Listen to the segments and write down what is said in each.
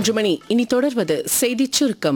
மூன்று மணி இனி தொடர்வது செய்திச் சுருக்கம்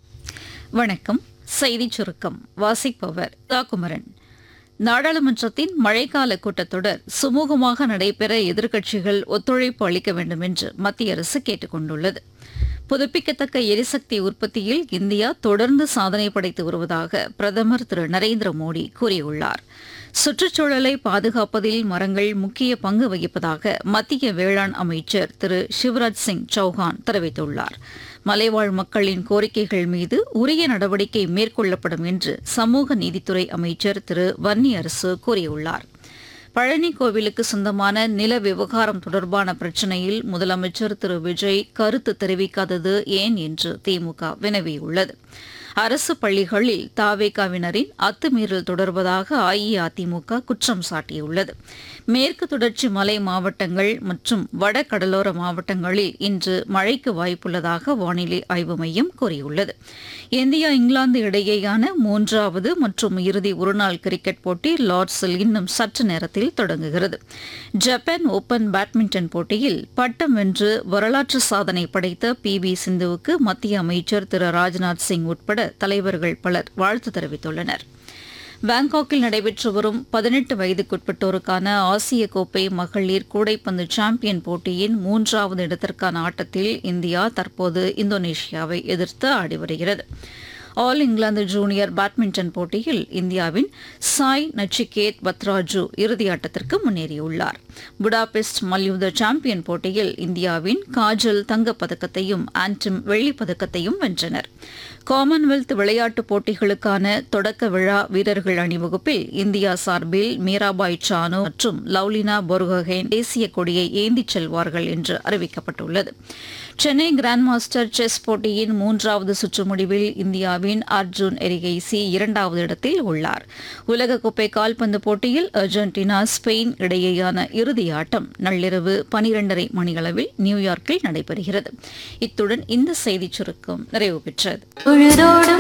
வணக்கம் செய்திச் சுருக்கம் வாசிப்பவர் தாக்குமரன் நாடாளுமன்றத்தின் மழைக்கால கூட்டத்தொடர் சுமூகமாக நடைபெற எதிர்க்கட்சிகள் ஒத்துழைப்பு அளிக்க வேண்டும் என்று மத்திய அரசு கேட்டுக் கொண்டுள்ளது புதுப்பிக்கத்தக்க எரிசக்தி உற்பத்தியில் இந்தியா தொடர்ந்து சாதனை படைத்து வருவதாக பிரதமர் திரு நரேந்திர மோடி கூறியுள்ளார் சுற்றுச்சூழலை பாதுகாப்பதில் மரங்கள் முக்கிய பங்கு வகிப்பதாக மத்திய வேளாண் அமைச்சர் திரு சிவராஜ் சிங் சௌஹான் தெரிவித்துள்ளார் மலைவாழ் மக்களின் கோரிக்கைகள் மீது உரிய நடவடிக்கை மேற்கொள்ளப்படும் என்று சமூக நீதித்துறை அமைச்சர் திரு வன்னியரசு கூறியுள்ளார் பழனி கோவிலுக்கு சொந்தமான நில விவகாரம் தொடர்பான பிரச்சினையில் முதலமைச்சர் திரு விஜய் கருத்து தெரிவிக்காதது ஏன் என்று திமுக வினவியுள்ளது அரசு பள்ளிகளில் தாவேகாவினரின் அத்துமீறல் தொடர்வதாக அஇஅதிமுக குற்றம் சாட்டியுள்ளது மேற்கு தொடர்ச்சி மலை மாவட்டங்கள் மற்றும் வட கடலோர மாவட்டங்களில் இன்று மழைக்கு வாய்ப்புள்ளதாக வானிலை ஆய்வு மையம் கூறியுள்ளது இந்தியா இங்கிலாந்து இடையேயான மூன்றாவது மற்றும் இறுதி ஒருநாள் கிரிக்கெட் போட்டி லார்ட்ஸில் இன்னும் சற்று நேரத்தில் தொடங்குகிறது ஜப்பான் ஓபன் பேட்மிண்டன் போட்டியில் பட்டம் வென்று வரலாற்று சாதனை படைத்த பி வி சிந்துவுக்கு மத்திய அமைச்சர் திரு ராஜ்நாத் சிங் உட்பட தலைவர்கள் பலர் வாழ்த்து தெரிவித்துள்ளனர் பாங்காக்கில் நடைபெற்று வரும் பதினெட்டு வயதுக்குட்பட்டோருக்கான ஆசிய கோப்பை மகளிர் கூடைப்பந்து சாம்பியன் போட்டியின் மூன்றாவது இடத்திற்கான ஆட்டத்தில் இந்தியா தற்போது இந்தோனேஷியாவை எதிர்த்து ஆடி வருகிறது ஆல் இங்கிலாந்து ஜூனியர் பேட்மிண்டன் போட்டியில் இந்தியாவின் சாய் நச்சிகேத் பத்ராஜு இறுதியாட்டத்திற்கு முன்னேறியுள்ளார் புடாபெஸ்ட் மல்யுத்த சாம்பியன் போட்டியில் இந்தியாவின் காஜல் தங்கப்பதக்கத்தையும் ஆன்டிம் வெள்ளிப் பதக்கத்தையும் வென்றனர் காமன்வெல்த் விளையாட்டுப் போட்டிகளுக்கான தொடக்க விழா வீரர்கள் அணிவகுப்பில் இந்தியா சார்பில் மீராபாய் சானு மற்றும் லவ்லினா பொர்கோஹேன் தேசிய கொடியை ஏந்திச் செல்வார்கள் என்று அறிவிக்கப்பட்டுள்ளது சென்னை கிராண்ட் மாஸ்டர் செஸ் போட்டியின் மூன்றாவது சுற்று முடிவில் இந்தியாவின் அர்ஜுன் எரிகைசி இரண்டாவது இடத்தில் உள்ளார் உலகக்கோப்பை கால்பந்து போட்டியில் அர்ஜென்டினா ஸ்பெயின் இடையேயான இறுதி ஆட்டம் நள்ளிரவு பனிரெண்டரை மணியளவில் நியூயார்க்கில் நடைபெறுகிறது இத்துடன் இந்த செய்திச் சுருக்கம் நிறைவு பெற்றது பொழுதோடும்